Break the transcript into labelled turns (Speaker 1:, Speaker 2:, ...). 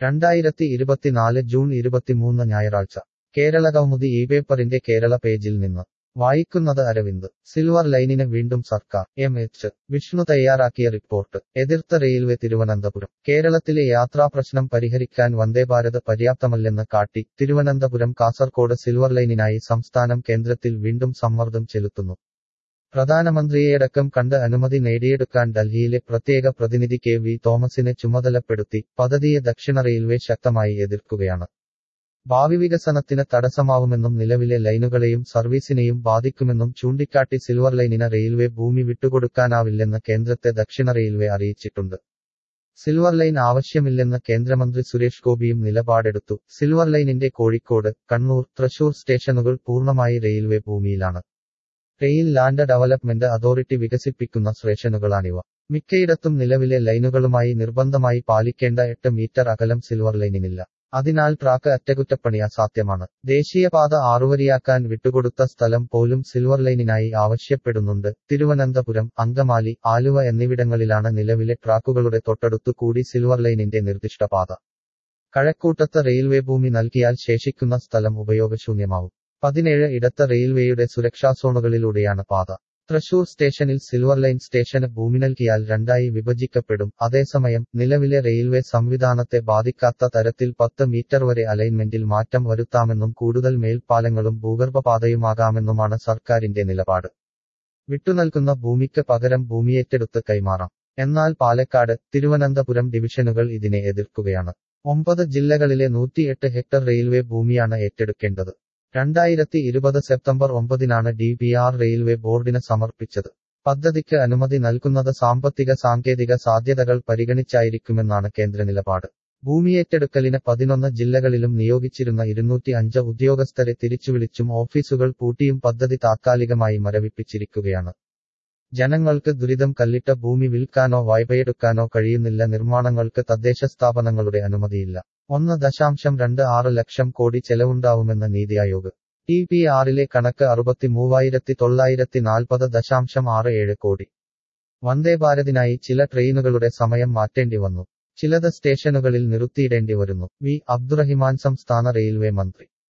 Speaker 1: രണ്ടായിരത്തി ഇരുപത്തിനാല് ജൂൺ ഇരുപത്തിമൂന്ന് ഞായറാഴ്ച കേരള കൗമുദി ഈ പേപ്പറിന്റെ കേരള പേജിൽ നിന്ന് വായിക്കുന്നത് അരവിന്ദ് സിൽവർ ലൈനിന് വീണ്ടും സർക്കാർ എം എച്ച് വിഷ്ണു തയ്യാറാക്കിയ റിപ്പോർട്ട് എതിർത്ത റെയിൽവേ തിരുവനന്തപുരം കേരളത്തിലെ യാത്രാപ്രശ്നം പരിഹരിക്കാൻ വന്ദേഭാരത് പര്യാപ്തമല്ലെന്ന് കാട്ടി തിരുവനന്തപുരം കാസർകോട് സിൽവർ ലൈനിനായി സംസ്ഥാനം കേന്ദ്രത്തിൽ വീണ്ടും സമ്മർദ്ദം ചെലുത്തുന്നു പ്രധാനമന്ത്രിയെയടക്കം കണ്ട് അനുമതി നേടിയെടുക്കാൻ ഡൽഹിയിലെ പ്രത്യേക പ്രതിനിധി കെ വി തോമസിനെ ചുമതലപ്പെടുത്തി പദ്ധതിയെ ദക്ഷിണ റെയിൽവേ ശക്തമായി എതിർക്കുകയാണ് ഭാവി വികസനത്തിന് തടസ്സമാവുമെന്നും നിലവിലെ ലൈനുകളെയും സർവീസിനെയും ബാധിക്കുമെന്നും ചൂണ്ടിക്കാട്ടി സിൽവർ ലൈനിന് റെയിൽവേ ഭൂമി വിട്ടുകൊടുക്കാനാവില്ലെന്ന് കേന്ദ്രത്തെ ദക്ഷിണ റെയിൽവേ അറിയിച്ചിട്ടുണ്ട് സിൽവർ ലൈൻ ആവശ്യമില്ലെന്ന് കേന്ദ്രമന്ത്രി സുരേഷ് ഗോപിയും നിലപാടെടുത്തു സിൽവർ ലൈനിന്റെ കോഴിക്കോട് കണ്ണൂർ തൃശൂർ സ്റ്റേഷനുകൾ പൂർണ്ണമായി റെയിൽവേ ഭൂമിയിലാണ് റെയിൽ ലാൻഡ് ഡെവലപ്മെന്റ് അതോറിറ്റി വികസിപ്പിക്കുന്ന സ്റ്റേഷനുകളാണിവ മിക്കയിടത്തും നിലവിലെ ലൈനുകളുമായി നിർബന്ധമായി പാലിക്കേണ്ട എട്ട് മീറ്റർ അകലം സിൽവർ ലൈനിനില്ല അതിനാൽ ട്രാക്ക് അറ്റകുറ്റപ്പണി അസാധ്യമാണ് ദേശീയപാത ആറുവരിയാക്കാൻ വിട്ടുകൊടുത്ത സ്ഥലം പോലും സിൽവർ ലൈനിനായി ആവശ്യപ്പെടുന്നുണ്ട് തിരുവനന്തപുരം അങ്കമാലി ആലുവ എന്നിവിടങ്ങളിലാണ് നിലവിലെ ട്രാക്കുകളുടെ തൊട്ടടുത്തു കൂടി സിൽവർ ലൈനിന്റെ നിർദ്ദിഷ്ട പാത കഴക്കൂട്ടത്ത് റെയിൽവേ ഭൂമി നൽകിയാൽ ശേഷിക്കുന്ന സ്ഥലം ഉപയോഗശൂന്യമാവും പതിനേഴ് ഇടത്ത റെയിൽവേയുടെ സുരക്ഷാ സോണുകളിലൂടെയാണ് പാത തൃശൂർ സ്റ്റേഷനിൽ സിൽവർ ലൈൻ സ്റ്റേഷന് ഭൂമി നൽകിയാൽ രണ്ടായി വിഭജിക്കപ്പെടും അതേസമയം നിലവിലെ റെയിൽവേ സംവിധാനത്തെ ബാധിക്കാത്ത തരത്തിൽ പത്ത് മീറ്റർ വരെ അലൈൻമെന്റിൽ മാറ്റം വരുത്താമെന്നും കൂടുതൽ മേൽപ്പാലങ്ങളും ഭൂഗർഭപാതയുമാകാമെന്നുമാണ് സർക്കാരിന്റെ നിലപാട് വിട്ടുനൽകുന്ന ഭൂമിക്ക് പകരം ഭൂമിയേറ്റെടുത്ത് കൈമാറാം എന്നാൽ പാലക്കാട് തിരുവനന്തപുരം ഡിവിഷനുകൾ ഇതിനെ എതിർക്കുകയാണ് ഒമ്പത് ജില്ലകളിലെ നൂറ്റിയെട്ട് ഹെക്ടർ റെയിൽവേ ഭൂമിയാണ് ഏറ്റെടുക്കേണ്ടത് രണ്ടായിരത്തി ഇരുപത് സെപ്റ്റംബർ ഒമ്പതിനാണ് ഡി പി ആർ റെയിൽവേ ബോർഡിന് സമർപ്പിച്ചത് പദ്ധതിക്ക് അനുമതി നൽകുന്നത് സാമ്പത്തിക സാങ്കേതിക സാധ്യതകൾ പരിഗണിച്ചായിരിക്കുമെന്നാണ് കേന്ദ്ര നിലപാട് ഭൂമിയേറ്റെടുക്കലിന് പതിനൊന്ന് ജില്ലകളിലും നിയോഗിച്ചിരുന്ന ഇരുന്നൂറ്റി അഞ്ച് ഉദ്യോഗസ്ഥരെ തിരിച്ചുവിളിച്ചും ഓഫീസുകൾ പൂട്ടിയും പദ്ധതി താത്കാലികമായി മരവിപ്പിച്ചിരിക്കുകയാണ് ജനങ്ങൾക്ക് ദുരിതം കല്ലിട്ട ഭൂമി വിൽക്കാനോ വായ്പയെടുക്കാനോ കഴിയുന്നില്ല നിർമ്മാണങ്ങൾക്ക് തദ്ദേശ സ്ഥാപനങ്ങളുടെ അനുമതിയില്ല ഒന്ന് ദശാംശം രണ്ട് ആറ് ലക്ഷം കോടി ചെലവുണ്ടാവുമെന്ന് നീതി ആയോഗ് ടി പി ആറിലെ കണക്ക് അറുപത്തി മൂവായിരത്തി തൊള്ളായിരത്തി നാൽപ്പത് ദശാംശം ആറ് ഏഴ് കോടി വന്ദേഭാരതിനായി ചില ട്രെയിനുകളുടെ സമയം മാറ്റേണ്ടി വന്നു ചിലത് സ്റ്റേഷനുകളിൽ നിർത്തിയിടേണ്ടി വരുന്നു വി അബ്ദുറഹിമാൻ സംസ്ഥാന റെയിൽവേ മന്ത്രി